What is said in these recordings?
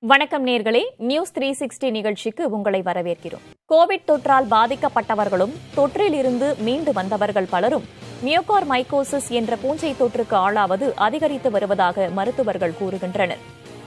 வணக்கம் நேர்களே news three sixty நிகழ்ச்சிக்கு உங்களை வரவேற்கிறோம் கோவிட் தொற்றால் பாதிக்கப்பட்டவர்களும் தொற்றில் இருந்து மீண்டு வந்தவர்கள் பலரும் மியோகார் மைக்கோசிஸ் என்ற பூஞ்சை தொற்றுக்கு ஆளாவது அதிகரித்து வருவதாக மருத்துவர்கள் கூறுகின்றனர்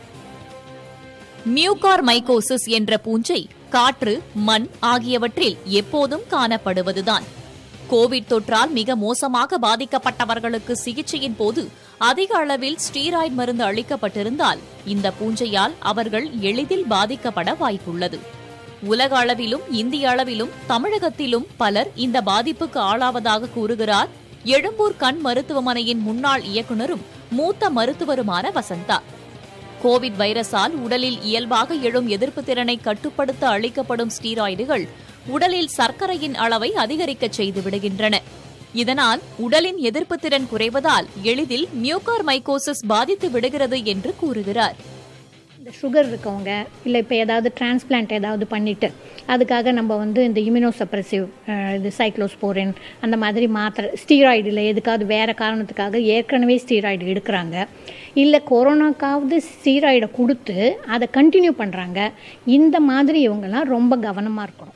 மியூகார் மைக்கோசிஸ் என்ற பூஞ்சை காற்று மண் ஆகியவற்றில் எப்போதும் காணப்படுவதுதான் கோவிட் தொற்றால் மிக மோசமாக பாதிக்கப்பட்டவர்களுக்கு சிகிச்சையின் போது அதிக அளவில் ஸ்டீராய்டு மருந்து அளிக்கப்பட்டிருந்தால் இந்த பூஞ்சையால் அவர்கள் எளிதில் பாதிக்கப்பட வாய்ப்புள்ளது உலக அளவிலும் இந்திய அளவிலும் தமிழகத்திலும் பலர் இந்த பாதிப்புக்கு ஆளாவதாக கூறுகிறார் எழும்பூர் கண் மருத்துவமனையின் முன்னாள் இயக்குநரும் மூத்த மருத்துவருமான வசந்தா கோவிட் வைரஸால் உடலில் இயல்பாக எழும் எதிர்ப்பு திறனை கட்டுப்படுத்த அளிக்கப்படும் ஸ்டீராய்டுகள் உடலில் சர்க்கரையின் அளவை அதிகரிக்கச் செய்து விடுகின்றன இதனால் உடலின் எதிர்ப்பு திறன் குறைவதால் எளிதில் மியூகார் மைக்கோசிஸ் பாதித்து விடுகிறது என்று கூறுகிறார் இந்த சுகர் இருக்கவங்க இல்லை இப்போ ஏதாவது டிரான்ஸ்பிளான்ட் ஏதாவது பண்ணிவிட்டு அதுக்காக நம்ம வந்து இந்த இம்யூனோசப்ரெசிவ் இது சைக்ளோஸ்போரின் அந்த மாதிரி மாத்திரை ஸ்டீராய்டு இல்லை எதுக்காவது வேறு காரணத்துக்காக ஏற்கனவே ஸ்டீராய்டு எடுக்கிறாங்க இல்லை கொரோனாக்காவது ஸ்டீராய்டை கொடுத்து அதை கண்டினியூ பண்ணுறாங்க இந்த மாதிரி இவங்கெல்லாம் ரொம்ப கவனமாக இருக்கணும்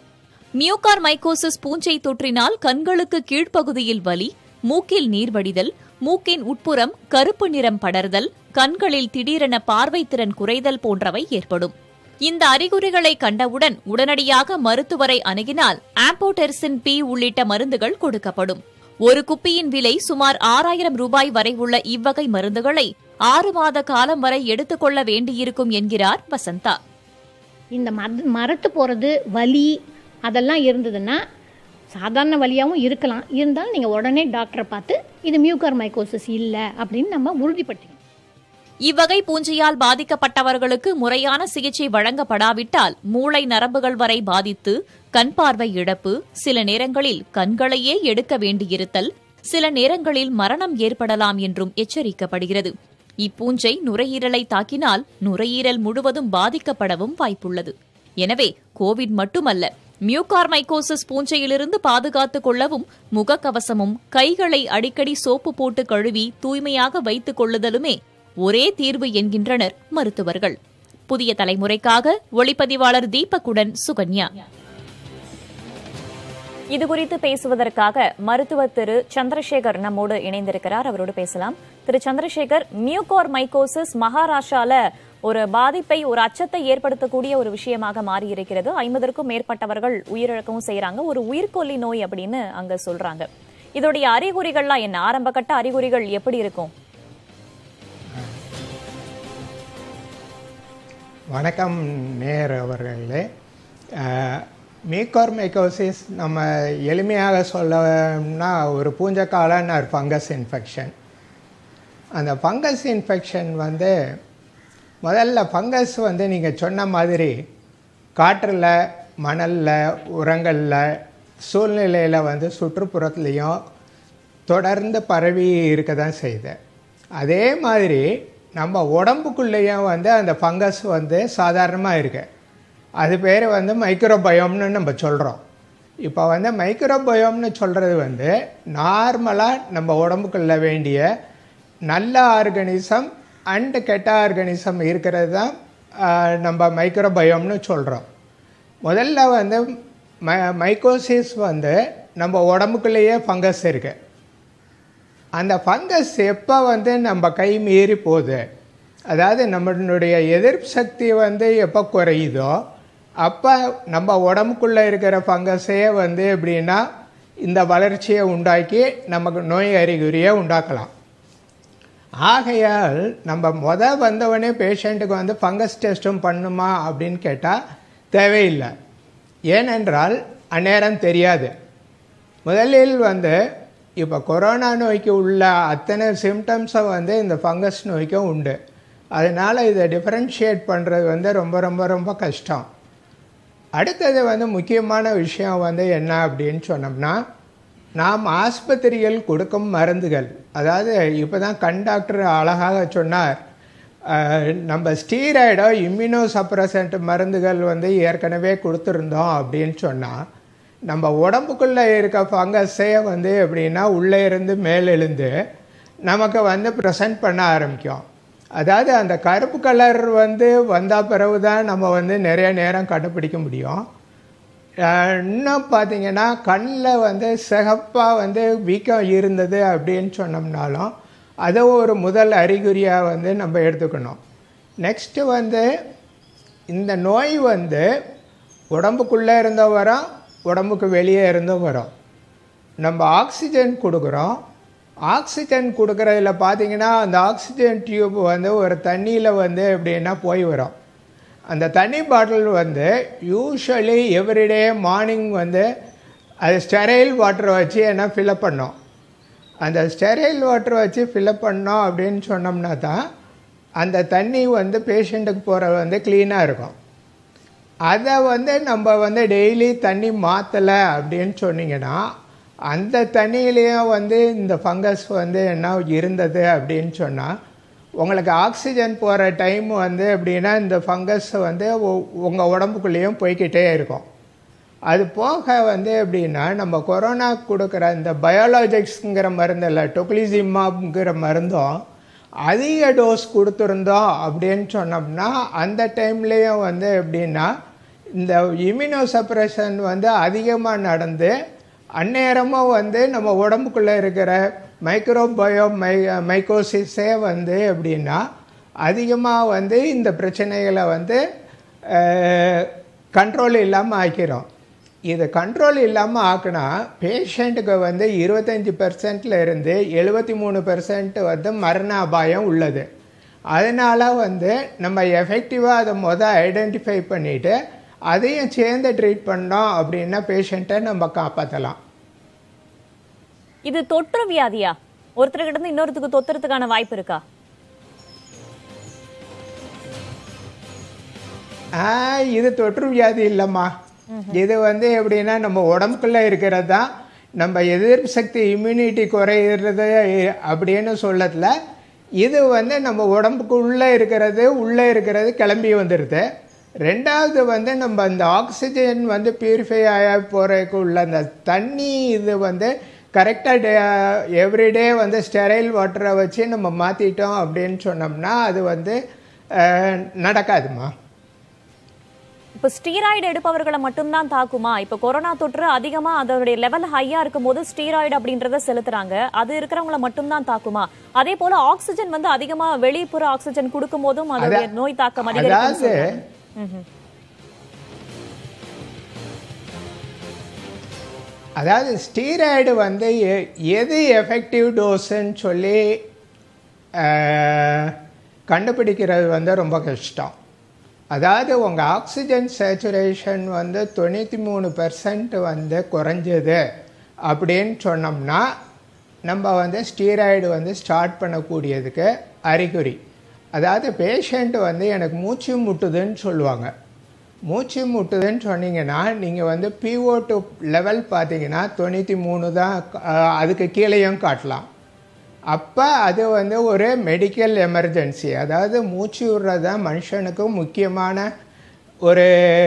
மியூகார் மைக்கோசிஸ் பூஞ்சை தொற்றினால் கண்களுக்கு கீழ்ப்பகுதியில் வலி மூக்கில் நீர் வடிதல் மூக்கின் உட்புறம் கருப்பு நிறம் படர்தல் கண்களில் திடீரென பார்வைத்திறன் குறைதல் போன்றவை ஏற்படும் இந்த அறிகுறிகளை கண்டவுடன் உடனடியாக மருத்துவரை அணுகினால் ஆம்போடெர்சின் பி உள்ளிட்ட மருந்துகள் கொடுக்கப்படும் ஒரு குப்பியின் விலை சுமார் ஆறாயிரம் ரூபாய் வரை உள்ள இவ்வகை மருந்துகளை ஆறு மாத காலம் வரை எடுத்துக்கொள்ள வேண்டியிருக்கும் என்கிறார் வசந்தா இந்த மத் மரத்து போகிறது வலி அதெல்லாம் இருந்ததுன்னா சாதாரண வலியாகவும் இருக்கலாம் இருந்தாலும் நீங்கள் உடனே டாக்டரை பார்த்து இது மியூகார் மைக்கோசிஸ் இல்லை அப்படின்னு நம்ம உறுதிப்படுத்திக்கணும் இவ்வகை பூஞ்சையால் பாதிக்கப்பட்டவர்களுக்கு முறையான சிகிச்சை வழங்கப்படாவிட்டால் மூளை நரம்புகள் வரை பாதித்து கண் பார்வை இழப்பு சில நேரங்களில் கண்களையே எடுக்க வேண்டியிருத்தல் சில நேரங்களில் மரணம் ஏற்படலாம் என்றும் எச்சரிக்கப்படுகிறது இப்பூஞ்சை நுரையீரலை தாக்கினால் நுரையீரல் முழுவதும் பாதிக்கப்படவும் வாய்ப்புள்ளது எனவே கோவிட் மட்டுமல்ல மியூகார் மைக்கோசிஸ் பூஞ்சையிலிருந்து பாதுகாத்துக் கொள்ளவும் முகக்கவசமும் கைகளை அடிக்கடி சோப்பு போட்டு கழுவி தூய்மையாக வைத்துக் கொள்ளுதலுமே ஒரே தீர்வு என்கின்றனர் மருத்துவர்கள் புதிய தலைமுறைக்காக ஒளிப்பதிவாளர் தீபக்குடன் சுகன்யா இதுகுறித்து பேசுவதற்காக மருத்துவர் திரு சந்திரசேகர் நம்மோடு இணைந்திருக்கிறார் அவரோடு பேசலாம் திரு சந்திரசேகர் மியூகோர் மைக்கோசிஸ் மகாராஷ்டிரால ஒரு பாதிப்பை ஒரு அச்சத்தை ஏற்படுத்தக்கூடிய ஒரு விஷயமாக மாறி இருக்கிறது ஐம்பதற்கும் மேற்பட்டவர்கள் உயிரிழக்கவும் செய்யறாங்க ஒரு உயிர்கொல்லி நோய் அப்படின்னு அங்க சொல்றாங்க இதோடைய அறிகுறிகள்லாம் என்ன ஆரம்ப கட்ட அறிகுறிகள் எப்படி இருக்கும் வணக்கம் நேர் அவர்களே மீகோர்மைகோசிஸ் நம்ம எளிமையாக சொல்லணும்னா ஒரு பூஞ்சக்காலன்னு ஒரு ஃபங்கஸ் இன்ஃபெக்ஷன் அந்த ஃபங்கஸ் இன்ஃபெக்ஷன் வந்து முதல்ல ஃபங்கஸ் வந்து நீங்கள் சொன்ன மாதிரி காற்றில் மணலில் உரங்களில் சூழ்நிலையில் வந்து சுற்றுப்புறத்துலேயும் தொடர்ந்து பரவி இருக்க தான் செய்யுது அதே மாதிரி நம்ம உடம்புக்குள்ளேயும் வந்து அந்த ஃபங்கஸ் வந்து சாதாரணமாக இருக்கு அது பேர் வந்து மைக்ரோபயோம்னு நம்ம சொல்கிறோம் இப்போ வந்து மைக்ரோபயோம்னு சொல்கிறது வந்து நார்மலாக நம்ம உடம்புக்குள்ள வேண்டிய நல்ல ஆர்கனிசம் அண்டு கெட்ட ஆர்கனிசம் இருக்கிறது தான் நம்ம மைக்ரோபயோம்னு சொல்கிறோம் முதல்ல வந்து மை மைக்கோசிஸ் வந்து நம்ம உடம்புக்குள்ளேயே ஃபங்கஸ் இருக்குது அந்த ஃபங்கஸ் எப்போ வந்து நம்ம கை மீறி போகுது அதாவது நம்மளுடைய எதிர்ப்பு சக்தி வந்து எப்போ குறையுதோ அப்போ நம்ம உடம்புக்குள்ளே இருக்கிற ஃபங்கஸே வந்து எப்படின்னா இந்த வளர்ச்சியை உண்டாக்கி நமக்கு நோய் அறிகுறியை உண்டாக்கலாம் ஆகையால் நம்ம முத வந்தவொடனே பேஷண்ட்டுக்கு வந்து ஃபங்கஸ் டெஸ்ட்டும் பண்ணுமா அப்படின்னு கேட்டால் தேவையில்லை ஏனென்றால் அந்நேரம் தெரியாது முதலில் வந்து இப்போ கொரோனா நோய்க்கு உள்ள அத்தனை சிம்டம்ஸை வந்து இந்த ஃபங்கஸ் நோய்க்கும் உண்டு அதனால் இதை டிஃப்ரென்ஷியேட் பண்ணுறது வந்து ரொம்ப ரொம்ப ரொம்ப கஷ்டம் அடுத்தது வந்து முக்கியமான விஷயம் வந்து என்ன அப்படின்னு சொன்னோம்னா நாம் ஆஸ்பத்திரிகள் கொடுக்கும் மருந்துகள் அதாவது இப்போ தான் கண் டாக்டர் அழகாக சொன்னார் நம்ம ஸ்டீராய்டோ இம்யூனோ சப்ரசன்ட் மருந்துகள் வந்து ஏற்கனவே கொடுத்துருந்தோம் அப்படின்னு சொன்னால் நம்ம உடம்புக்குள்ளே இருக்க ஃபங்கஸே வந்து எப்படின்னா உள்ளே இருந்து மேலெழுந்து நமக்கு வந்து ப்ரெசன்ட் பண்ண ஆரம்பிக்கும் அதாவது அந்த கருப்பு கலர் வந்து வந்த பிறகு தான் நம்ம வந்து நிறைய நேரம் கண்டுபிடிக்க முடியும் அஹ் இன்னும் பார்த்தீங்கன்னா கண்ணில் வந்து சிகப்பாக வந்து வீக்கம் இருந்தது அப்படின்னு சொன்னோம்னாலும் அதை ஒரு முதல் அறிகுறியாக வந்து நம்ம எடுத்துக்கணும் நெக்ஸ்ட்டு வந்து இந்த நோய் வந்து உடம்புக்குள்ளே இருந்தும் வரும் உடம்புக்கு வெளியே இருந்தும் வரும் நம்ம ஆக்சிஜன் கொடுக்குறோம் ஆக்சிஜன் கொடுக்குறதுல பார்த்தீங்கன்னா அந்த ஆக்சிஜன் டியூப் வந்து ஒரு தண்ணியில் வந்து எப்படின்னா போய் வரும் அந்த தண்ணி பாட்டில் வந்து யூஸ்வலி எவ்ரிடே மார்னிங் வந்து அது ஸ்டெரைல் வாட்டரை வச்சு என்ன ஃபில்அப் பண்ணோம் அந்த ஸ்டெரைல் வாட்டர் வச்சு ஃபில்அப் பண்ணோம் அப்படின்னு சொன்னோம்னா தான் அந்த தண்ணி வந்து பேஷண்ட்டுக்கு போகிற வந்து க்ளீனாக இருக்கும் அதை வந்து நம்ம வந்து டெய்லி தண்ணி மாற்றலை அப்படின்னு சொன்னீங்கன்னா அந்த தண்ணியிலையும் வந்து இந்த ஃபங்கஸ் வந்து என்ன இருந்தது அப்படின்னு சொன்னால் உங்களுக்கு ஆக்சிஜன் போகிற டைம் வந்து எப்படின்னா இந்த ஃபங்கஸ் வந்து உங்கள் உடம்புக்குள்ளேயும் போய்க்கிட்டே இருக்கும் அது போக வந்து எப்படின்னா நம்ம கொரோனா கொடுக்குற இந்த பயாலஜிக்ஸுங்கிற மருந்தில் டொக்லிசிமாப்ங்கிற மருந்தும் அதிக டோஸ் கொடுத்துருந்தோம் அப்படின்னு சொன்னோம்னா அந்த டைம்லேயும் வந்து எப்படின்னா இந்த இம்யூனோ சப்ரேஷன் வந்து அதிகமாக நடந்து அந்நேரமும் வந்து நம்ம உடம்புக்குள்ளே இருக்கிற மைக்ரோபயோ மை மைக்கோசிஸே வந்து எப்படின்னா அதிகமாக வந்து இந்த பிரச்சனைகளை வந்து கண்ட்ரோல் இல்லாமல் ஆக்கிறோம் இது கண்ட்ரோல் இல்லாமல் ஆக்குனா பேஷண்ட்டுக்கு வந்து இருபத்தஞ்சி பெர்சன்ட்ல இருந்து எழுபத்தி மூணு பெர்சன்ட் வந்து மரண அபாயம் உள்ளது அதனால் வந்து நம்ம எஃபெக்டிவாக அதை மொதல் ஐடென்டிஃபை பண்ணிவிட்டு அதையும் சேர்ந்து ட்ரீட் பண்ணோம் அப்படின்னா பேஷண்ட்டை நம்ம காப்பாற்றலாம் இது தொற்று வியாதியா ஒருத்தர்கிட்ட இருந்து இன்னொருத்துக்கு தொத்துறதுக்கான வாய்ப்பு இருக்கா ஆ இது தொற்று வியாதி இல்லைம்மா இது வந்து எப்படின்னா நம்ம உடம்புக்குள்ளே இருக்கிறது தான் நம்ம எதிர்ப்பு சக்தி இம்யூனிட்டி குறையிறது அப்படின்னு சொல்லத்துல இது வந்து நம்ம உடம்புக்குள்ளே இருக்கிறது உள்ளே இருக்கிறது கிளம்பி வந்துடுது ரெண்டாவது வந்து நம்ம அந்த ஆக்சிஜன் வந்து பியூரிஃபை ஆக போகிறதுக்கு உள்ள அந்த தண்ணி இது வந்து கரெக்டாக எவ்ரிடே வந்து ஸ்டெரைல் வாட்டரை வச்சு நம்ம மாற்றிட்டோம் அப்படின்னு சொன்னோம்னா அது வந்து அஹ், நடக்காதுமா இப்ப ஸ்டீராய்டு எடுப்பவர்களை மட்டும்தான் தாக்குமா இப்ப கொரோனா தொற்று அதிகமா அதோடைய லெவல் ஹையா இருக்கும் போது ஸ்டீராய்டு அப்படின்றத செலுத்துறாங்க அது இருக்கிறவங்கள மட்டும்தான் தாக்குமா அதே போல ஆக்சிஜன் வந்து அதிகமா வெளிப்புற ஆக்சிஜன் கொடுக்கும் போதும் அதோடைய அதா- நோய் தாக்கம் அதிகரிக்கும் அதாவது அதாவது ஸ்டீராய்டு வந்து எ- எது எஃபெக்டிவ் டோஸுன்னு சொல்லி அஹ், கண்டுபிடிக்கிறது வந்து ரொம்ப கஷ்டம் அதாவது உங்கள் ஆக்சிஜன் சேச்சுரேஷன் வந்து தொண்ணூற்றி மூணு பெர்சன்ட் வந்து குறைஞ்சது அப்படின்னு சொன்னோம்னா நம்ம வந்து ஸ்டீராய்டு வந்து ஸ்டார்ட் பண்ணக்கூடியதுக்கு அறிகுறி அதாவது பேஷண்ட் வந்து எனக்கு மூச்சு முட்டுதுன்னு சொல்லுவாங்க மூச்சு முட்டுதுன்னு சொன்னீங்கன்னா நீங்கள் வந்து பிஓ டூ லெவல் பார்த்தீங்கன்னா தொண்ணூற்றி மூணு தான் அஹ், அதுக்கு கீழேயும் காட்டலாம் அப்போ அது வந்து ஒரு மெடிக்கல் எமர்ஜென்சி அதாவது மூச்சு விடுறது தான் மனுஷனுக்கு முக்கியமான ஒரு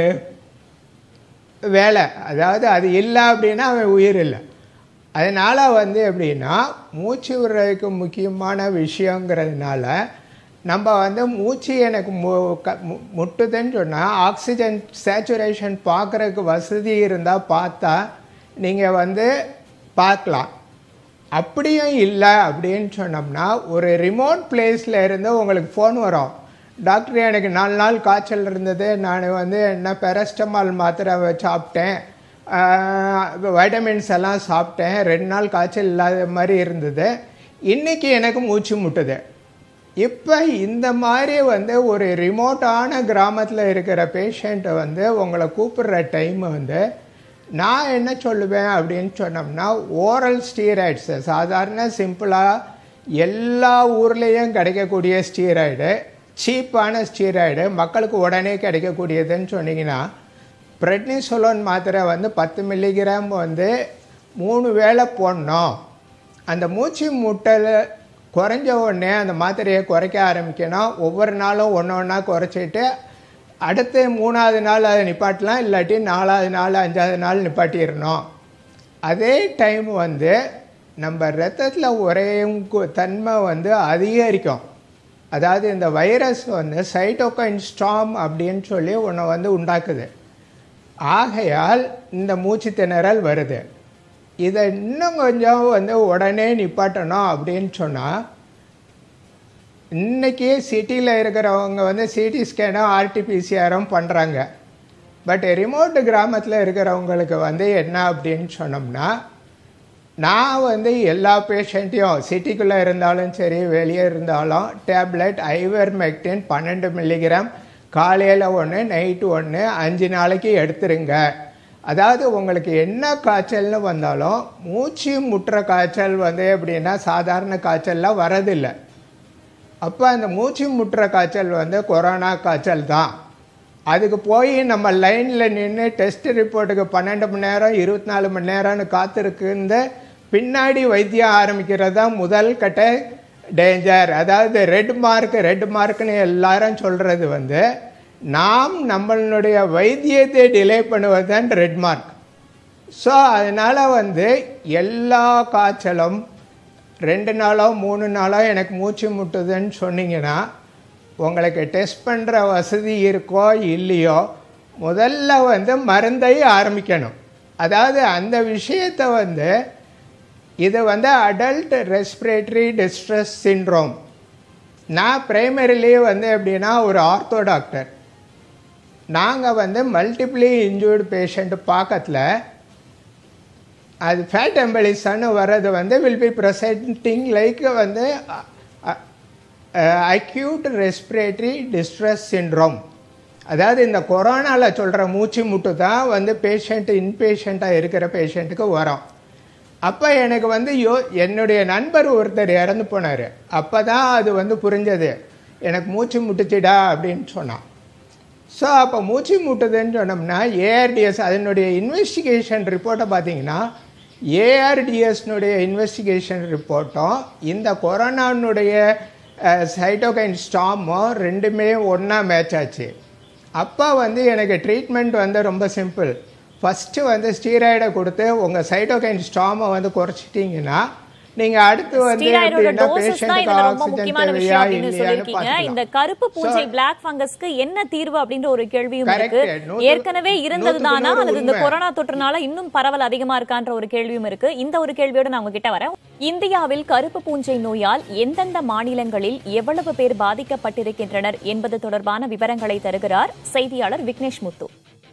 வேலை அதாவது அது இல்லை அப்படின்னா அவன் உயிர் இல்லை அதனால் வந்து எப்படின்னா மூச்சு விடுறதுக்கு முக்கியமான விஷயங்கிறதுனால நம்ம வந்து மூச்சு எனக்கு மு க மு- முட்டுதுன்னு சொன்னால் ஆக்சிஜன் சேச்சுரேஷன் பார்க்குறதுக்கு வசதி இருந்தால் பார்த்தா நீங்கள் வந்து பார்க்கலாம் அப்படியும் இல்லை அப்படின்னு சொன்னோம்னா ஒரு ரிமோட் பிளேஸில் இருந்து உங்களுக்கு ஃபோன் வரும் டாக்டர் எனக்கு நாலு நாள் காய்ச்சல் இருந்தது நான் வந்து என்ன பெரஸ்டமால் மாத்திரை சாப்பிட்டேன் வைட்டமின்ஸ் எல்லாம் சாப்பிட்டேன் ரெண்டு நாள் காய்ச்சல் இல்லாத மாதிரி இருந்தது இன்றைக்கி எனக்கு மூச்சு முட்டுது இப்போ இந்த மாதிரி வந்து ஒரு ரிமோட்டான கிராமத்தில் இருக்கிற பேஷண்ட்டை வந்து உங்களை கூப்பிடுற டைம் வந்து நான் என்ன சொல்லுவேன் அப்படின்னு சொன்னோம்னா ஓரல் ஸ்டீராய்ட்ஸு சாதாரண சிம்பிளாக எல்லா ஊர்லேயும் கிடைக்கக்கூடிய ஸ்டீராய்டு சீப்பான ஸ்டீராய்டு மக்களுக்கு உடனே கிடைக்கக்கூடியதுன்னு சொன்னீங்கன்னா பிரெட்னிசோலோன் மாத்திரை வந்து பத்து மில்லிகிராம் வந்து மூணு வேளை போடணும் அந்த மூச்சு முட்டல் குறைஞ்ச உடனே அந்த மாத்திரையை குறைக்க ஆரம்பிக்கணும் ஒவ்வொரு நாளும் ஒன்று ஒன்றா குறைச்சிட்டு அடுத்து மூணாவது நாள் அதை நிப்பாட்டலாம் இல்லாட்டி நாலாவது நாள் அஞ்சாவது நாள் நிப்பாட்டிடணும் அதே டைம் வந்து நம்ம ரத்தத்தில் உரையும் கு- தன்மை வந்து அதிகரிக்கும் அதாவது இந்த வைரஸ் வந்து சைட்டோகைன் ஸ்டாம் அப்படின்னு சொல்லி ஒன்று வந்து உண்டாக்குது ஆகையால் இந்த மூச்சு திணறல் வருது இதை இன்னும் கொஞ்சம் வந்து உடனே நிப்பாட்டணும் அப்படின்னு சொன்னால் இன்றைக்கி சிட்டியில் இருக்கிறவங்க வந்து சிடி ஸ்கேனும் ஆர்டிபிசிஆரும் பண்ணுறாங்க பட் ரிமோட் கிராமத்தில் இருக்கிறவங்களுக்கு வந்து என்ன அப்படின்னு சொன்னோம்னா நான் வந்து எல்லா பேஷண்ட்டையும் சிட்டிக்குள்ளே இருந்தாலும் சரி வெளியே இருந்தாலும் டேப்லெட் ஐவர் மெக்டின் பன்னெண்டு மில்லிகிராம் காலையில் ஒன்று நைட்டு ஒன்று அஞ்சு நாளைக்கு எடுத்துருங்க அதாவது உங்களுக்கு என்ன காய்ச்சல்னு வந்தாலும் மூச்சு முட்டுற காய்ச்சல் வந்து எப்படின்னா சாதாரண காய்ச்சல்லாம் வரதில்லை அப்போ அந்த மூச்சு முட்டுற காய்ச்சல் வந்து கொரோனா காய்ச்சல் தான் அதுக்கு போய் நம்ம லைனில் நின்று டெஸ்ட் ரிப்போர்ட்டுக்கு பன்னெண்டு மணி நேரம் இருபத்தி நாலு மணி நேரம்னு காத்திருக்குந்த பின்னாடி வைத்தியம் ஆரம்பிக்கிறது தான் முதல் கட்ட டேஞ்சர் அதாவது ரெட் மார்க் ரெட் மார்க்னு எல்லாரும் சொல்கிறது வந்து நாம் நம்மளுடைய வைத்தியத்தை டிலே பண்ணுவது தான் ரெட் மார்க் ஸோ அதனால் வந்து எல்லா காய்ச்சலும் ரெண்டு நாளோ மூணு நாளோ எனக்கு மூச்சு முட்டுதுன்னு சொன்னீங்கன்னா உங்களுக்கு டெஸ்ட் பண்ணுற வசதி இருக்கோ இல்லையோ முதல்ல வந்து மருந்தை ஆரம்பிக்கணும் அதாவது அந்த விஷயத்தை வந்து இது வந்து அடல்ட் ரெஸ்பிரேட்டரி டிஸ்ட்ரெஸ் சிண்ட்ரோம் நான் பிரைமரிலேயே வந்து எப்படின்னா ஒரு ஆர்த்தோ டாக்டர் நாங்கள் வந்து மல்டிப்ளி இன்ஜூர்டு பேஷண்ட் பார்க்கத்தில் அது ஃபேட் எம்பலிசன்னு வர்றது வந்து வில் பி ப்ரெசென்டிங் லைக் வந்து அக்யூட் ரெஸ்பிரேட்டரி டிஸ்ட்ரெஸ் சிண்ட்ரோம் அதாவது இந்த கொரோனாவில் சொல்கிற மூச்சு முட்டு தான் வந்து பேஷண்ட் இன்பேஷண்ட்டாக இருக்கிற பேஷண்ட்டுக்கு வரும் அப்போ எனக்கு வந்து யோ என்னுடைய நண்பர் ஒருத்தர் இறந்து போனார் அப்போ தான் அது வந்து புரிஞ்சது எனக்கு மூச்சு முட்டுச்சிடா அப்படின்னு சொன்னான் ஸோ அப்போ மூச்சு முட்டுதுன்னு சொன்னோம்னா ஏஆர்டிஎஸ் அதனுடைய இன்வெஸ்டிகேஷன் ரிப்போர்ட்டை பார்த்தீங்கன்னா ஏஆர்டிஎஸ்னுடைய இன்வெஸ்டிகேஷன் ரிப்போர்ட்டும் இந்த கொரோனானுடைய சைட்டோகைன் ஸ்டாமும் ரெண்டுமே ஒன்றா மேட்ச் ஆச்சு அப்போ வந்து எனக்கு ட்ரீட்மெண்ட் வந்து ரொம்ப சிம்பிள் ஃபஸ்ட்டு வந்து ஸ்டீராய்டை கொடுத்து உங்கள் சைட்டோகைன் ஸ்டாமை வந்து குறைச்சிட்டிங்கன்னா நீங்கள் அடுத்து வந்து ஸ்டீராய்டோட எப்படின்னா டோசஸ் தான் பேஷண்ட்டுக்கு இதுல ரொம்ப ஆக்சிஜன் முக்கியமான தேவையா விஷயம் அப்படின்னு இல்லையான்னு சொல்லியிருக்கீங்க இந்த பார்த்துக்கலாம் கருப்பு பூஞ்சை So- பிளாக் ஃபங்கஸ்க்கு என்ன தீர்வு அப்படின்ற ஒரு கேள்வியும் Correct. இருக்கு நூத்துக்கு- ஏற்கனவே இருந்தது நூத்துக்கு தானா நூறு அல்லது இந்த உண்மை. கொரோனா தொற்றுனால இன்னும் பரவல் அதிகமா இருக்கான்ற ஒரு கேள்வியும் இருக்கு இந்த ஒரு கேள்வியோட நான் உங்ககிட்ட வரேன் இந்தியாவில் கருப்பு பூஞ்சை நோயால் எந்தெந்த மாநிலங்களில் எவ்வளவு பேர் பாதிக்கப்பட்டிருக்கின்றனர் என்பது தொடர்பான விவரங்களை தருகிறார் செய்தியாளர் விக்னேஷ் முத்து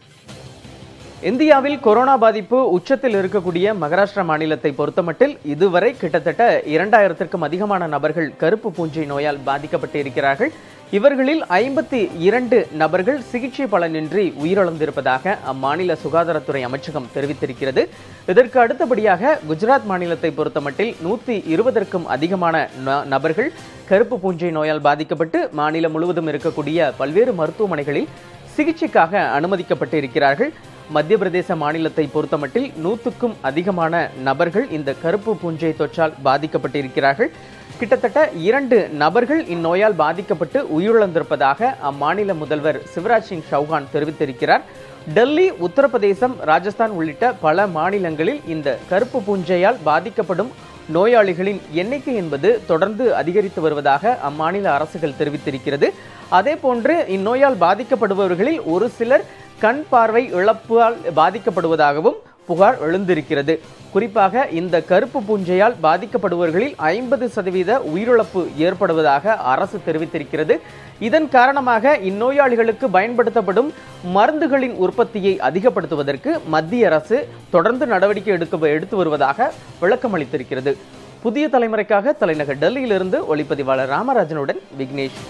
இந்தியாவில் கொரோனா பாதிப்பு உச்சத்தில் இருக்கக்கூடிய மகாராஷ்டிரா மாநிலத்தை பொறுத்தமட்டில் இதுவரை கிட்டத்தட்ட இரண்டாயிரத்திற்கும் அதிகமான நபர்கள் கருப்பு பூஞ்சை நோயால் பாதிக்கப்பட்டு இருக்கிறார்கள் இவர்களில் ஐம்பத்தி இரண்டு நபர்கள் சிகிச்சை பலனின்றி உயிரிழந்திருப்பதாக அம்மாநில சுகாதாரத்துறை அமைச்சகம் தெரிவித்திருக்கிறது இதற்கு அடுத்தபடியாக குஜராத் மாநிலத்தை பொறுத்தமட்டில் நூத்தி இருபதற்கும் அதிகமான ந- நபர்கள் கருப்பு பூஞ்சை நோயால் பாதிக்கப்பட்டு மாநிலம் முழுவதும் இருக்கக்கூடிய பல்வேறு மருத்துவமனைகளில் சிகிச்சைக்காக அனுமதிக்கப்பட்டு இருக்கிறார்கள் மத்திய பிரதேச மாநிலத்தை பொறுத்தமட்டில் நூற்றுக்கும் அதிகமான நபர்கள் இந்த கருப்பு பூஞ்சை தொற்றால் பாதிக்கப்பட்டிருக்கிறார்கள் கிட்டத்தட்ட இரண்டு நபர்கள் இந்நோயால் பாதிக்கப்பட்டு உயிரிழந்திருப்பதாக அம்மாநில முதல்வர் சிவராஜ் சிங் சௌஹான் தெரிவித்திருக்கிறார் டெல்லி உத்தரப்பிரதேசம் ராஜஸ்தான் உள்ளிட்ட பல மாநிலங்களில் இந்த கருப்பு பூஞ்சையால் பாதிக்கப்படும் நோயாளிகளின் எண்ணிக்கை என்பது தொடர்ந்து அதிகரித்து வருவதாக அம்மாநில அரசுகள் தெரிவித்திருக்கிறது அதே போன்று இந்நோயால் பாதிக்கப்படுபவர்களில் ஒரு சிலர் கண் பார்வை இழப்பால் பாதிக்கப்படுவதாகவும் புகார் எழுந்திருக்கிறது குறிப்பாக இந்த கருப்பு பூஞ்சையால் பாதிக்கப்படுபவர்களில் ஐம்பது சதவீத உயிரிழப்பு ஏற்படுவதாக அரசு தெரிவித்திருக்கிறது இதன் காரணமாக இந்நோயாளிகளுக்கு பயன்படுத்தப்படும் மருந்துகளின் உற்பத்தியை அதிகப்படுத்துவதற்கு மத்திய அரசு தொடர்ந்து நடவடிக்கை எடுக்க எடுத்து வருவதாக விளக்கம் அளித்திருக்கிறது புதிய தலைமுறைக்காக தலைநகர் டெல்லியிலிருந்து ஒளிப்பதிவாளர் ராமராஜனுடன் விக்னேஷ்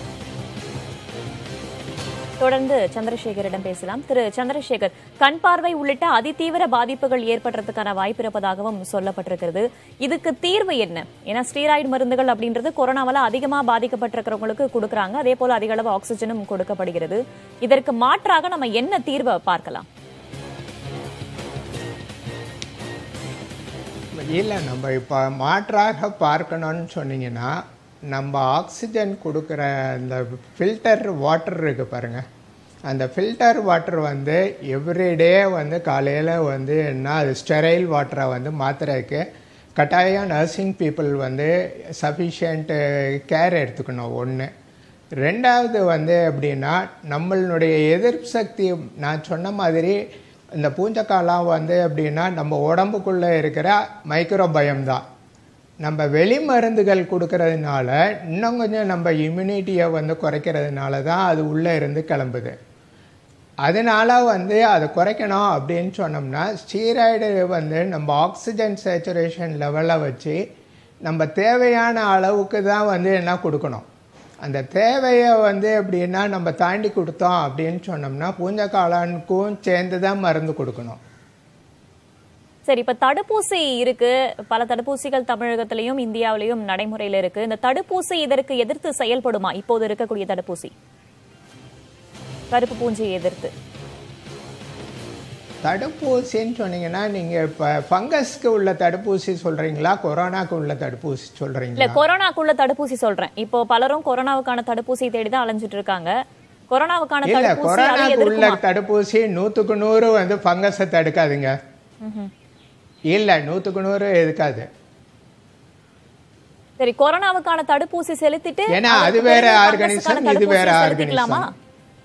தொடர்ந்து சந்திரசேகரிடம் பேசலாம் திரு சந்திரசேகர் கண் பார்வை உள்ளிட்ட அதிதீவிர பாதிப்புகள் ஏற்படுறதுக்கான வாய்ப்பு இருப்பதாகவும் சொல்லப்பட்டிருக்கிறது இதுக்கு தீர்வு என்ன ஏன்னா ஸ்டீராய்டு மருந்துகள் அப்படின்றது கொரோனாவால அதிகமா பாதிக்கப்பட்டிருக்கிறவங்களுக்கு கொடுக்கறாங்க அதே போல அதிக அளவு ஆக்சிஜனும் கொடுக்கப்படுகிறது இதற்கு மாற்றாக நம்ம என்ன தீர்வை பார்க்கலாம் இல்லை நம்ம இப்போ மாற்றாக பார்க்கணும்னு சொன்னீங்கன்னா நம்ம ஆக்சிஜன் கொடுக்குற அந்த ஃபில்டர் வாட்டர் இருக்கு பாருங்கள் அந்த ஃபில்டர் வாட்டர் வந்து எவ்ரிடே வந்து காலையில் வந்து என்ன அது ஸ்டெரைல் வாட்டரை வந்து மாத்துறதுக்கு கட்டாயம் நர்சிங் பீப்புள் வந்து சஃபிஷியன்ட்டு கேர் எடுத்துக்கணும் ஒன்று ரெண்டாவது வந்து எப்படின்னா நம்மளுடைய எதிர்ப்பு சக்தி நான் சொன்ன மாதிரி இந்த பூஞ்சக்காலாம் வந்து எப்படின்னா நம்ம உடம்புக்குள்ளே இருக்கிற மைக்ரோபயம் தான் நம்ம வெளி மருந்துகள் கொடுக்கறதுனால இன்னும் கொஞ்சம் நம்ம இம்யூனிட்டியை வந்து குறைக்கிறதுனால தான் அது உள்ளே இருந்து கிளம்புது அதனால வந்து அதை குறைக்கணும் அப்படின்னு சொன்னோம்னா ஸ்டீராய்டு வந்து நம்ம ஆக்சிஜன் சேச்சுரேஷன் லெவலில் வச்சு நம்ம தேவையான அளவுக்கு தான் வந்து என்ன கொடுக்கணும் அந்த தேவையை வந்து எப்படின்னா நம்ம தாண்டி கொடுத்தோம் அப்படின்னு சொன்னோம்னா பூஞ்சக்காளானுக்கும் சேர்ந்து தான் மருந்து கொடுக்கணும் சரி இப்ப தடுப்பூசி இருக்கு பல தடுப்பூசிகள் தமிழகத்திலையும் இந்தியாவிலையும் நடைமுறையில இருக்கு இந்த தடுப்பூசி இதற்கு எதிர்த்து செயல்படுமா இப்போது இருக்கக்கூடிய தடுப்பூசி கருப்பு பூஞ்சையை எதிர்த்து தடுப்பூசின்னு சொன்னீங்கன்னா நீங்கள் இப்போ ஃபங்கஸ்க்கு உள்ள தடுப்பூசி சொல்கிறீங்களா கொரோனாக்கு உள்ள தடுப்பூசி இல்ல சொல்கிறீங்களா கொரோனாக்குள்ள தடுப்பூசி சொல்றேன் இப்போ பலரும் கொரோனாவுக்கான தடுப்பூசி தேடி தான் அலைஞ்சிட்டு இருக்காங்க கொரோனாவுக்கான இல்ல தடுப்பூசி அதை கொரோனாக்கு உள்ள எதிர்க்குமா தடுப்பூசி நூற்றுக்கு நூறு வந்து ஃபங்கஸை தடுக்காதுங்க ம்ஹும். இல்லை நூற்றுக்கு நூறு எதுக்காது சரி கொரோனாவுக்கான தடுப்பூசி செலுத்திட்டு ஏன்னா அதற்கு அது வேற பிறகு organism, ஃபங்கஸுக்கான இது வேற தடுப்பூசி செலுத்திக்கலாமா? organism.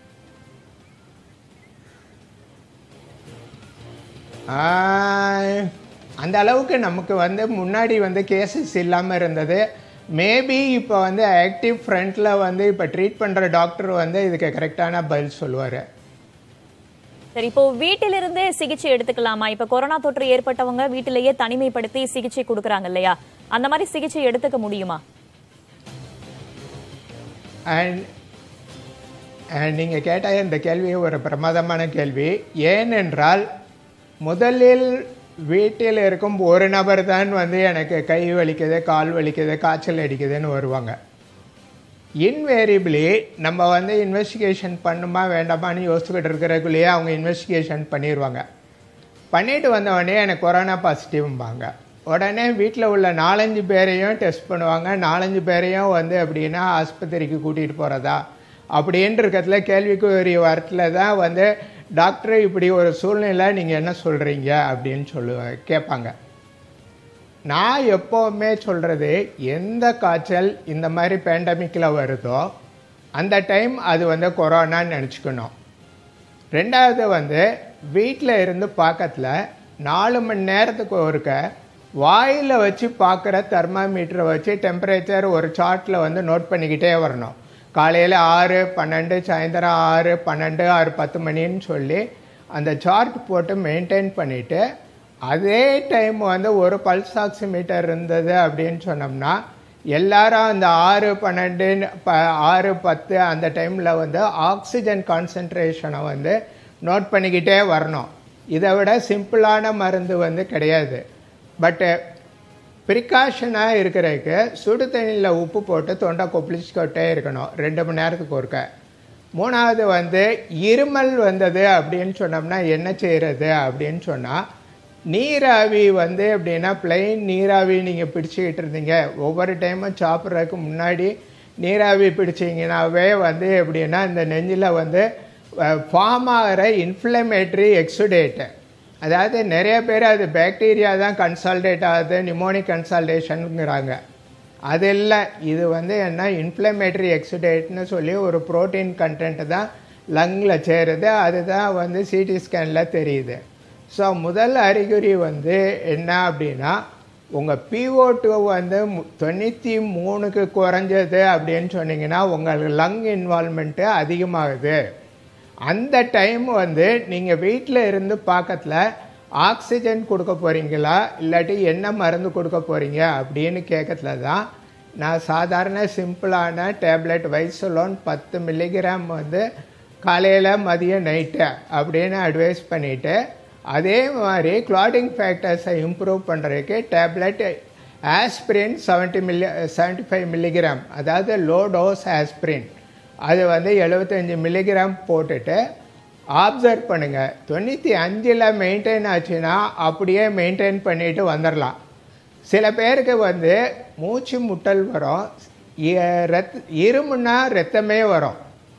ஆஹ், அந்த அளவுக்கு நமக்கு வந்து முன்னாடி வந்து கேசஸ் இல்லாமல் இருந்தது மேபி இப்போ வந்து ஆக்டிவ் ஃப்ரண்ட்டில் வந்து இப்போ ட்ரீட் பண்ணுற டாக்டர் வந்து இதுக்கு கரெக்டான பதில் சொல்லுவார் சரி இப்போ வீட்டிலிருந்தே சிகிச்சை எடுத்துக்கலாமா இப்ப கொரோனா தொற்று ஏற்பட்டவங்க வீட்டிலேயே தனிமைப்படுத்தி சிகிச்சை கொடுக்கறாங்க இல்லையா அந்த மாதிரி சிகிச்சை எடுத்துக்க முடியுமா அண்ட் நீங்கள் கேட்ட இந்த கேள்வி ஒரு பிரமாதமான கேள்வி ஏனென்றால் முதலில் வீட்டில் இருக்கும் ஒரு நபர் தான் வந்து எனக்கு கை வலிக்குது கால் வலிக்குது காய்ச்சல் அடிக்குதுன்னு வருவாங்க இன்வேரிபிளி நம்ம வந்து இன்வெஸ்டிகேஷன் பண்ணுமா வேண்டாமான்னு யோசிச்சுக்கிட்டு இருக்கிறதுக்குள்ளேயே அவங்க இன்வெஸ்டிகேஷன் பண்ணிடுவாங்க பண்ணிட்டு வந்த உடனே எனக்கு கொரோனா பாசிட்டிவ்ம்பாங்க உடனே வீட்டில் உள்ள நாலஞ்சு பேரையும் டெஸ்ட் பண்ணுவாங்க நாலஞ்சு பேரையும் வந்து அப்படின்னா ஆஸ்பத்திரிக்கு கூட்டிகிட்டு போகிறதா அப்படின்ற இருக்கிறதுல கேள்விக்குரிய வாரத்தில் தான் வந்து டாக்டர் இப்படி ஒரு சூழ்நிலை நீங்கள் என்ன சொல்கிறீங்க அப்படின்னு சொல்லுவாங்க கேட்பாங்க நான் எப்போவுமே சொல்கிறது எந்த காய்ச்சல் இந்த மாதிரி பேண்டமிக்கில் வருதோ அந்த டைம் அது வந்து கொரோனான்னு நினச்சிக்கணும் ரெண்டாவது வந்து வீட்டில் இருந்து பக்கத்தில் நாலு மணி நேரத்துக்கு ஒருக்க வாயில் வச்சு பார்க்குற தெர்மாமீட்டரை வச்சு டெம்பரேச்சர் ஒரு சார்ட்டில் வந்து நோட் பண்ணிக்கிட்டே வரணும் காலையில் ஆறு பன்னெண்டு சாயந்தரம் ஆறு பன்னெண்டு ஆறு பத்து மணின்னு சொல்லி அந்த சார்ட் போட்டு மெயின்டைன் பண்ணிவிட்டு அதே டைம் வந்து ஒரு பல்ஸ் ஆக்சிமீட்டர் இருந்தது அப்படின்னு சொன்னோம்னா எல்லாரும் அந்த ஆறு பன்னெண்டு ப ஆறு பத்து அந்த டைமில் வந்து ஆக்சிஜன் கான்சன்ட்ரேஷனை வந்து நோட் பண்ணிக்கிட்டே வரணும் இதை விட சிம்பிளான மருந்து வந்து கிடையாது பட்டு ப்ரிகாஷனாக இருக்கிறதுக்கு சுடு தண்ணியில் உப்பு போட்டு தொண்டை கொப்பளிச்சுக்கிட்டே இருக்கணும் ரெண்டு மணி நேரத்துக்கு ஒருக்க மூணாவது வந்து இருமல் வந்தது அப்படின்னு சொன்னோம்னா என்ன செய்கிறது அப்படின்னு சொன்னால் நீராவி வந்து எப்படின்னா பிளெயின் நீராவி நீங்கள் பிடிச்சிக்கிட்டு இருந்தீங்க ஒவ்வொரு டைமும் சாப்பிட்றதுக்கு முன்னாடி நீராவி பிடிச்சிங்கனாவே வந்து எப்படின்னா இந்த நெஞ்சில் வந்து ஃபார்ம் ஆகிற இன்ஃப்ளமேட்ரி எக்ஸுடேட்டு அதாவது நிறைய பேர் அது பாக்டீரியா தான் கன்சால்டேட் ஆகுது நிமோனிக் கன்சால்டேஷனுங்கிறாங்க அது இல்லை இது வந்து என்ன இன்ஃப்ளமேட்ரி எக்ஸுடேட்னு சொல்லி ஒரு ப்ரோட்டீன் கண்டென்ட் தான் லங்கில் சேருது அதுதான் வந்து சிடி ஸ்கேனில் தெரியுது ஸோ முதல் அறிகுறி வந்து என்ன அப்படின்னா உங்கள் பிஓ டூ வந்து மு- தொண்ணூற்றி மூணுக்கு குறைஞ்சது அப்படின்னு சொன்னீங்கன்னா உங்களுக்கு லங் இன்வால்மெண்ட்டு அதிகமாகுது அந்த டைம் வந்து நீங்கள் வீட்டில் இருந்து பக்கத்தில் ஆக்சிஜன் கொடுக்க போகிறீங்களா இல்லாட்டி என்ன மருந்து கொடுக்க போகிறீங்க அப்படின்னு கேட்கறதுல தான் நான் சாதாரண சிம்பிளான டேப்லெட் வைசலோன் பத்து மில்லிகிராம் வந்து காலையில் மதியம் நைட்டு அப்படின்னு அட்வைஸ் பண்ணிவிட்டு அதே மாதிரி கிளாட்டிங் ஃபேக்டர்ஸை இம்ப்ரூவ் பண்ணுறதுக்கு tablet aspirin seventy milli seventy five milligram அதாவது லோ டோஸ் ஆஸ்பிரின் அது வந்து 75 மில்லிகிராம் போட்டுட்டு ஆப்சர்வ் பண்ணுங்கள் தொண்ணூற்றி அஞ்சில் மெயின்டைன் ஆச்சுன்னா அப்படியே மெயின்டைன் பண்ணிட்டு வந்துடலாம் சில பேருக்கு வந்து மூச்சு முட்டல் வரும் இ- ரத் இருமுன்னா ரத்தமே வரும்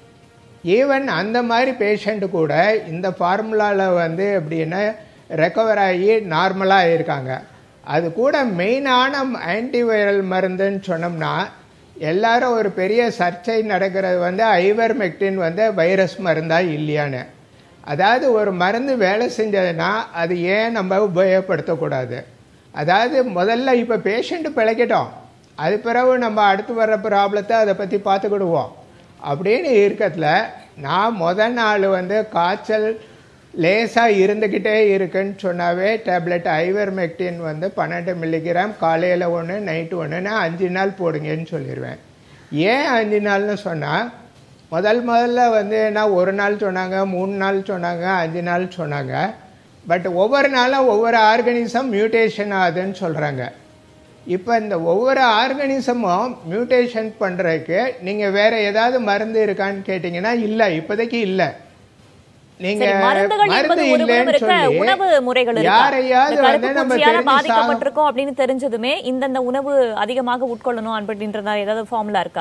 ஈவன் அந்த மாதிரி பேஷண்ட் கூட இந்த ஃபார்முலாவில் வந்து எப்படின்னா ரெக்கவர் ஆகி நார்மலாக இருக்காங்க அது கூட மெயினான ஆன்டிவைரல் மருந்துன்னு சொன்னோம்னா எல்லாரும் ஒரு பெரிய சர்ச்சை நடக்கிறது வந்து ஐவர்மெக்டின் வந்து வைரஸ் மருந்தா இல்லையான்னு அதாவது ஒரு மருந்து வேலை செஞ்சதுன்னா அது ஏன் நம்ம உபயோகப்படுத்தக்கூடாது அதாவது முதல்ல இப்போ பேஷண்ட் பிழைக்கட்டும் அது பிறகு நம்ம அடுத்து வர்ற ப்ராப்ளத்தை அதை பற்றி பார்த்துக்கிடுவோம் அப்படின்னு இருக்கத்துல நான் முத நாள் வந்து காய்ச்சல் லேசாக இருந்துக்கிட்டே இருக்குன்னு சொன்னாவே டேப்லெட் ஐவர்மெக்டின் வந்து பன்னெண்டு மில்லிகிராம் காலையில் ஒன்று நைட்டு ஒன்றுன்னு அஞ்சு நாள் போடுங்கன்னு சொல்லிடுவேன் ஏன் அஞ்சு நாள்னு சொன்னால் முதல் முதல்ல வந்து என்ன ஒரு நாள் சொன்னாங்க மூணு நாள் சொன்னாங்க அஞ்சு நாள் சொன்னாங்க பட் ஒவ்வொரு நாளும் ஒவ்வொரு ஆர்கனிசம் மியூட்டேஷன் ஆகுதுன்னு சொல்கிறாங்க இப்போ இந்த ஒவ்வொரு ஆர்கனிசமும் மியூட்டேஷன் பண்ணுறதுக்கு நீங்கள் வேறு ஏதாவது மருந்து இருக்கான்னு கேட்டிங்கன்னா இல்லை இப்போதைக்கு இல்லை நீங்க சரி மருந்துகள் என்பது மருந்து ஒரு புறம் இல்லைன்னு இருக்க சொல்லி உணவு முறைகள் இருக்கா? யாரையாவது இந்த கருப்பு வந்து நம்ம பூச்சியால தெரிஞ்சு சாக- பாதிக்கப்பட்டிருக்கோம் அப்படின்னு தெரிஞ்சதுமே இந்தந்த உணவு அதிகமாக உட்கொள்ளணும் அப்படின்றதா ஏதாவது ஃபார்முலா இருக்கா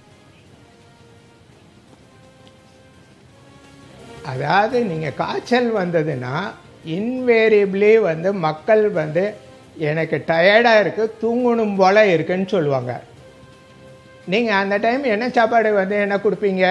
அதாவது நீங்கள் காய்ச்சல் வந்ததுன்னா இன்வேரியபிளி வந்து மக்கள் வந்து எனக்கு டயர்டாக இருக்குது தூங்கணும் போல இருக்குன்னு சொல்லுவாங்க நீங்கள் அந்த டைம் என்ன சாப்பாடு வந்து என்ன கொடுப்பீங்க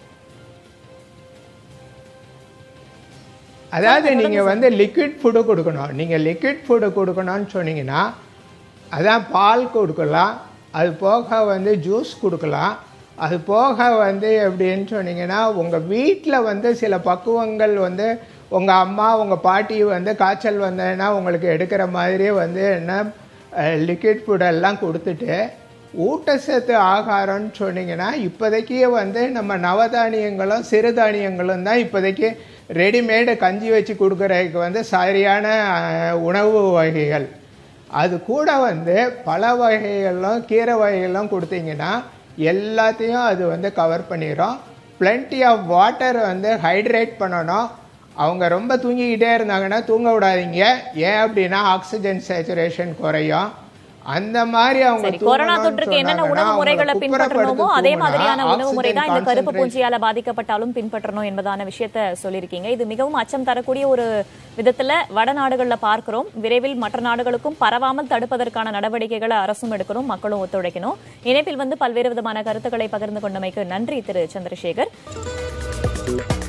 அதாவது நீங்கள் வந்து லிக்விட் ஃபுட்டு கொடுக்கணும் நீங்கள் லிக்விட் ஃபுட்டு கொடுக்கணும்னு சொன்னீங்கன்னா அதான் பால் கொடுக்கலாம் அது போக வந்து ஜூஸ் கொடுக்கலாம் அது போக வந்து எப்படின்னு சொன்னீங்கன்னா உங்கள் வீட்டில் வந்து சில பக்குவங்கள் வந்து உங்கள் அம்மா உங்கள் பாட்டி வந்து காய்ச்சல் வந்ததுன்னா உங்களுக்கு எடுக்கிற மாதிரியே வந்து என்ன லிக்விட் ஃபுட்டெல்லாம் கொடுத்துட்டு ஊட்டச்சத்து ஆகாரம்னு சொன்னீங்கன்னா இப்போதைக்கு வந்து நம்ம நவதானியங்களும் சிறுதானியங்களும் தான் இப்போதைக்கு ரெடிமேடு கஞ்சி வச்சு கொடுக்குறதுக்கு வந்து சரியான அஹ், உணவு வகைகள் அது கூட வந்து பல வகைகளும் கீரை வகைகளும் கொடுத்தீங்கன்னா எல்லாத்தையும் அது வந்து கவர் பண்ணிடும் plenty ஆஃப் வாட்டர் வந்து ஹைட்ரேட் பண்ணணும் அவங்க ரொம்ப தூங்கிக்கிட்டே இருந்தாங்கன்னா தூங்க விடாதீங்க ஏன் அப்படின்னா ஆக்சிஜன் சேச்சுரேஷன் குறையும் அந்த மாதிரி அவங்க சரி கொரோனா தூங்கணும்னு தொற்றுக்கு என்னென்ன சொன்னாங்கன்னா உணவு முறைகளை அவங்கள பின்பற்றணுமோ குப்புறப்படுத்த அதே தூங்குனா மாதிரியான உணவு முறை தான் இந்த oxygen கருப்பு concentration பூஞ்சியால பாதிக்கப்பட்டாலும் பின்பற்றணும் என்பதான விஷயத்த சொல்லியிருக்கீங்க இது மிகவும் அச்சம் தரக்கூடிய ஒரு விதத்துல வடநாடுகள்ல பார்க்கிறோம் விரைவில் மற்ற நாடுகளுக்கும் பரவாமல் தடுப்பதற்கான நடவடிக்கைகளை அரசும் எடுக்கணும் மக்களும் ஒத்துழைக்கணும் இணைப்பில் வந்து பல்வேறு விதமான கருத்துக்களை பகிர்ந்து கொண்டமைக்கு நன்றி திரு சந்திரசேகர்